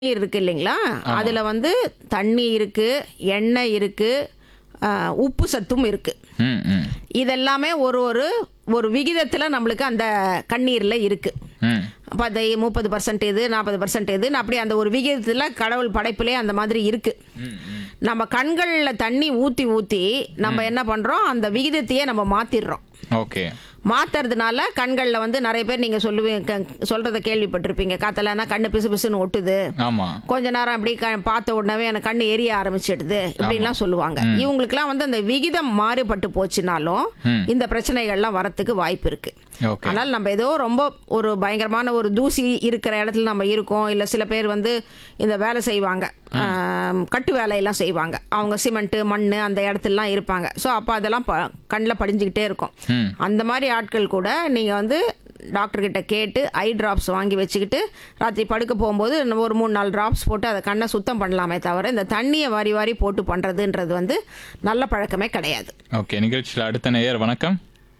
நீர் இருக்கு இல்லைங்களா அதில் வந்து தண்ணி இருக்கு எண்ணெய் இருக்கு ஆஹ், உப்பு சத்தும் இருக்கு ம் ம் இதெல்லாமே ஒரு ஒரு ஒரு விகிதத்தில் நம்மளுக்கு அந்த கண்ணீரில் இருக்கு ம் பத்து முப்பது பர்சன்ட் இது நாற்பது பர்சன்ட் இது அப்படி அந்த ஒரு விகிதத்தில் கடவுள் படைப்பிலே அந்த மாதிரி இருக்கு நம்ம கண்களில் தண்ணி ஊற்றி ஊற்றி நம்ம என்ன பண்ணுறோம் அந்த விகிதத்தையே நம்ம மாற்றிடுறோம் ஓகே மாத்துறதுனால கண்களில் வந்து நிறைய பேர் நீங்கள் சொல்லுவீங்க சொல்கிறத கேள்விப்பட்டிருப்பீங்க காத்தலன்னா கண்ணு பிசு பிசுன்னு ஒட்டுது ஆமா கொஞ்ச நேரம் அப்படி க பார்த்த உடனே எனக்கு கண்ணு எரிய ஆரம்பிச்சிடுது இப்படிலாம் சொல்லுவாங்க இவங்களுக்குலாம் வந்து அந்த விகிதம் மாறுபட்டு போச்சுனாலும் இந்த பிரச்சனைகள்லாம் வரத்துக்கு வாய்ப்பு இருக்கு ஓகே ஆனால் நம்ம ஏதோ ரொம்ப ஒரு பயங்கரமான ஒரு தூசி இருக்கிற இடத்துல நம்ம இருக்கோம் இல்லை சில பேர் வந்து இந்த வேலை செய்வாங்க ஆம், கட்டு வேலையெல்லாம் செய்வாங்க அவங்க சிமெண்ட்டு மண் அந்த இடத்துலலாம் இருப்பாங்க ஸோ அப்போ அதெல்லாம் ப கண்ணில் படிஞ்சுக்கிட்டே இருக்கும் ம் அந்த மாதிரி ஆட்கள் கூட நீங்கள் வந்து டாக்டர் கிட்ட கேட்டு ஐ டிராப்ஸ் வாங்கி வச்சுக்கிட்டு ராத்திரி படுக்க போகும்போது இன்னும் ஒரு மூணு நாலு டிராப்ஸ் போட்டு அதை கண்ணை சுத்தம் பண்ணலாமே தவிர இந்த தண்ணியை வாரி வாரி போட்டு பண்ணுறதுன்றது வந்து நல்ல பழக்கமே கிடையாது ஓகே நிகழ்ச்சியில் அடுத்த நேயர் வணக்கம்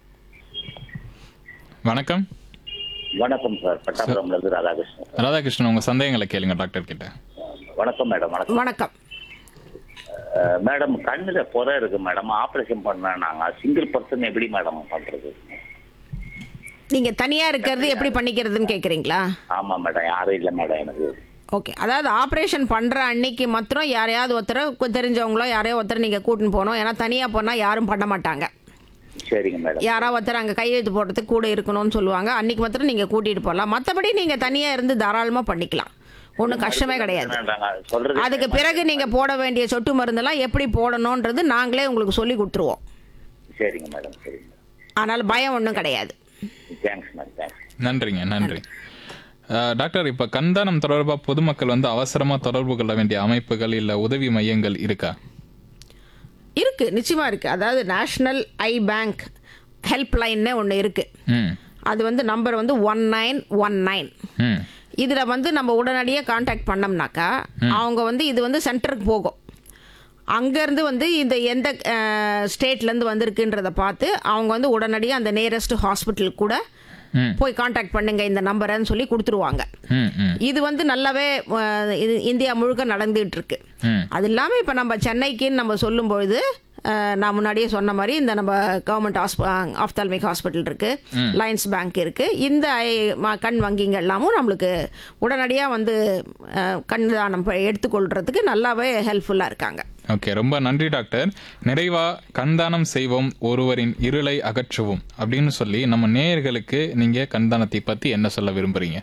வணக்கம் வணக்கம் சார் பட்டாபுரம்ல இருந்து ராதாகிருஷ்ணன் ராதாகிருஷ்ணன் உங்க சந்தேகங்களை கேளுங்க டாக்டர் கிட்ட வணக்கம் மேடம் வணக்கம் வணக்கம் அஹ், மேடம் கண்ணுல புறை இருக்கு மேடம் ஆபரேஷன் பண்ணாங்க சிங்கிள் பர்சன் எப்படி மேடம் பண்றது நீங்கள் தனியாக இருக்கிறது எப்படி பண்ணிக்கிறதுன்னு கேட்குறீங்களா ஆமா மேடம் யாரும் இல்லை மேடம் எனக்கு ஓகே அதாவது ஆப்ரேஷன் பண்ணுற அன்னைக்கு மாத்திரம் யாரையாவது ஒருத்தரை கு- தெரிஞ்சவங்களோ யாரையோ ஒருத்தர் நீங்கள் கூட்டின்னு போகணும் ஏன்னா தனியாக போனால் யாரும் பண்ண மாட்டாங்க சரிங்க மேடம் யாராவது ஒருத்தர் அங்கே கையெழுத்து போடுறதுக்கு கூட இருக்கணும்னு சொல்லுவாங்க அன்னைக்கு மாத்திரம் நீங்கள் கூட்டிகிட்டு போகலாம் மற்றபடி நீங்கள் தனியாக இருந்து தாராளமாக பண்ணிக்கலாம் ஒன்றும் கஷ்டமே கிடையாது நாங்க சொல்றது அதுக்கு பிறகு நீங்கள் போட வேண்டிய சொட்டு மருந்தெல்லாம் எப்படி போடணுன்றது நாங்களே உங்களுக்கு சொல்லி கொடுத்துருவோம் சரிங்க மேடம் சரிங்க அதனால் பயம் ஒன்றும் கிடையாது தேங்க்ஸ் மேடம் தேங்க்ஸ் நன்றிங்க நன்றி அஹ், டாக்டர் இப்ப கண்தானம் தொடர்பா பொதுமக்கள் வந்து அவசரமா தொடர்பு கொள்ள வேண்டிய அமைப்புகள் இல்ல உதவி மையங்கள் இருக்கா இருக்கு நிச்சயமா இருக்கு அதாவது நேஷ்னல் ஐ பேங்க் ஹெல்ப் லைன்னே ஒன்று இருக்கு ம் அது வந்து நம்பர் வந்து ஒன் நைன் ஒன் நைன் ம் இதில் வந்து நம்ம உடனடியாக காண்டாக்ட் பண்ணோம்னாக்கா அவங்க வந்து இது வந்து சென்டருக்கு போகும் அங்கேருந்து வந்து இந்த எந்த ஸ்டேட்லேருந்து வந்திருக்குன்றத பார்த்து அவங்க வந்து உடனடியாக அந்த நியரஸ்ட் ஹாஸ்பிட்டல் கூட ம் போய் காண்டாக்ட் பண்ணுங்க இந்த நம்பரைன்னு சொல்லி கொடுத்துருவாங்க ம் ம் இது வந்து நல்லாவே அஹ், இது இந்தியா முழுக்க நடந்துகிட்டு இருக்கு ம் அது இல்லாமல் இப்போ நம்ம சென்னைக்குன்னு நம்ம சொல்லும்பொழுது அஹ், நான் முன்னாடியே சொன்ன மாதிரி இந்த நம்ம கவர்மெண்ட் ஹாஸ்ப ஆஃப்தால்மிக் ஹாஸ்பிட்டல் இருக்குது லைன்ஸ் பேங்க் இருக்குது இந்த ஐ- ம- கண் வங்கிங்க எல்லாமும் நம்மளுக்கு உடனடியாக வந்து அஹ், கண் தானம் ப- எடுத்துக்கொள்றதுக்கு நல்லாவே ஹெல்ப்ஃபுல்லாக இருக்காங்க ஓகே ரொம்ப நன்றி டாக்டர் நிறைவா கண்தானம் செய்வோம் ஒருவரின் இருளை அகற்றுவோம் அப்படின்னு சொல்லி நம்ம நேயர்களுக்கு நீங்க கண்தானத்தை பத்தி என்ன சொல்ல விரும்புறீங்க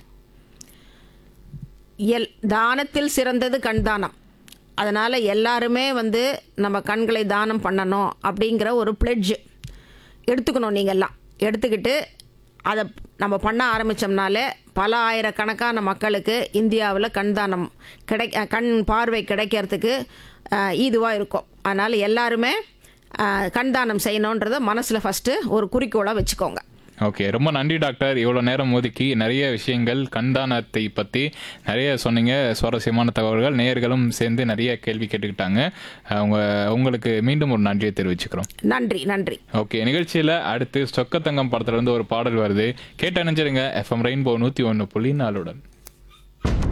எல் தானத்தில் சிறந்தது கண் தானம் அதனால் எல்லாருமே வந்து நம்ம கண்களை தானம் பண்ணணும் அப்படிங்கிற ஒரு பிளெட்ஜ் எடுத்துக்கணும் நீங்கள்லாம் எடுத்துக்கிட்டு அதை நம்ம பண்ண ஆரம்பித்தோம்னாலே பல ஆயிரக்கணக்கான மக்களுக்கு இந்தியாவில் கண் தானம் கிடை அஹ் கண் பார்வை கிடைக்கிறதுக்கு இதுவாக இருக்கும் அதனால் எல்லாருமே அஹ், கண் தானம் செய்யணுன்றதை மனசில் ஃபஸ்ட்டு ஒரு குறிக்கோளாக வச்சுக்கோங்க ஓகே ரொம்ப நன்றி டாக்டர் இவ்வளோ நேரம் ஒதுக்கி நிறைய விஷயங்கள் கண்தானத்தை பற்றி நிறைய சொன்னீங்க சுவாரஸ்யமான தகவல்கள் நேயர்களும் சேர்ந்து நிறைய கேள்வி கேட்டுக்கிட்டாங்க அவங்க உங்களுக்கு மீண்டும் ஒரு நன்றியை தெரிவிச்சுக்கிறோம் நன்றி நன்றி ஓகே நிகழ்ச்சியில் அடுத்து சொக்கத்தங்கம் படத்துல இருந்து ஒரு பாடல் வருது கேட்டு அணிஞ்சிருங்க எஃப்எம் ரெயின்போ நூற்றி ஒன்று புள்ளி நாலுடன்